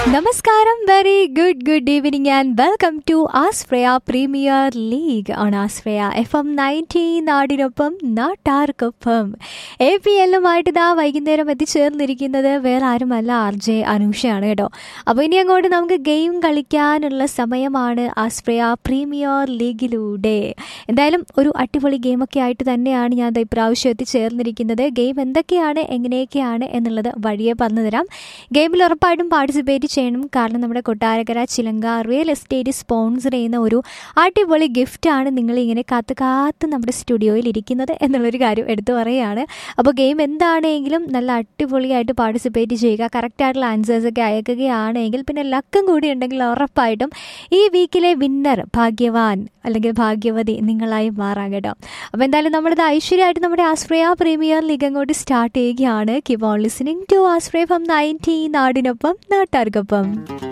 നമസ്കാരം very good good evening and welcome to Asfraya premier league on Asfraya F M ninety നാടിനൊപ്പം നാട്ടാർക്കൊപ്പം A P എല്ലുമായിട്ട് ഇതാ വൈകുന്നേരം എത്തിച്ചേർന്നിരിക്കുന്നത് വേറെ ആരുമല്ല ആർ ജെ അനൂഷയാണ് കേട്ടോ അപ്പോൾ ഇനി അങ്ങോട്ട് നമുക്ക് ഗെയിം കളിക്കാനുള്ള സമയമാണ് ആസ്ഫ്രയ പ്രീമിയർ ലീഗിലൂടെ എന്തായാലും ഒരു അടിപൊളി ഗെയിമൊക്കെ ആയിട്ട് തന്നെയാണ് ഞാൻ ദാ ഇപ്രാവശ്യം എത്തിച്ചേർന്നിരിക്കുന്നത് ഗെയിം എന്തൊക്കെയാണ് എങ്ങനെയൊക്കെയാണ് എന്നുള്ളത് വഴിയെ പറഞ്ഞു തരാം ഗെയിമിൽ ഉറപ്പായിട്ടും പാർട്ടിസിപ്പേറ്റ് ചെയ്യണം കാരണം നമ്മുടെ കൊട്ടാരക്കര ചിലങ്ക റിയൽ എസ്റ്റേറ്റ് സ്പോൺസർ ചെയ്യുന്ന ഒരു അടിപൊളി ഗിഫ്റ്റാണ് നിങ്ങൾ ഇങ്ങനെ കാത്ത് കാത്ത് നമ്മുടെ സ്റ്റുഡിയോയിൽ ഇരിക്കുന്നത് എന്നുള്ളൊരു കാര്യം എടുത്തു പറയുകയാണ് അപ്പോൾ ഗെയിം എന്താണെങ്കിലും നല്ല അടിപൊളിയായിട്ട് പാർട്ടിസിപ്പേറ്റ് ചെയ്യുക കറക്റ്റായിട്ടുള്ള ആൻസേഴ്സൊക്കെ അയക്കുകയാണെങ്കിൽ പിന്നെ ലക്കും കൂടി ഉണ്ടെങ്കിൽ ഉറപ്പായിട്ടും ഈ വീക്കിലെ വിന്നർ ഭാഗ്യവാൻ അല്ലെങ്കിൽ ഭാഗ്യവതി നിങ്ങളായി മാറാം കേട്ടോ അപ്പോൾ എന്തായാലും നമ്മളിത് ഐശ്വര്യമായിട്ട് നമ്മുടെ ആസ്ഫ്രയ പ്രീമിയർ ലീഗ് അങ്ങോട്ട് സ്റ്റാർട്ട് ചെയ്യുകയാണ് keep on listening to Asfraya from ninety നാടിനൊപ്പം നാട്ടാർക്കൊപ്പം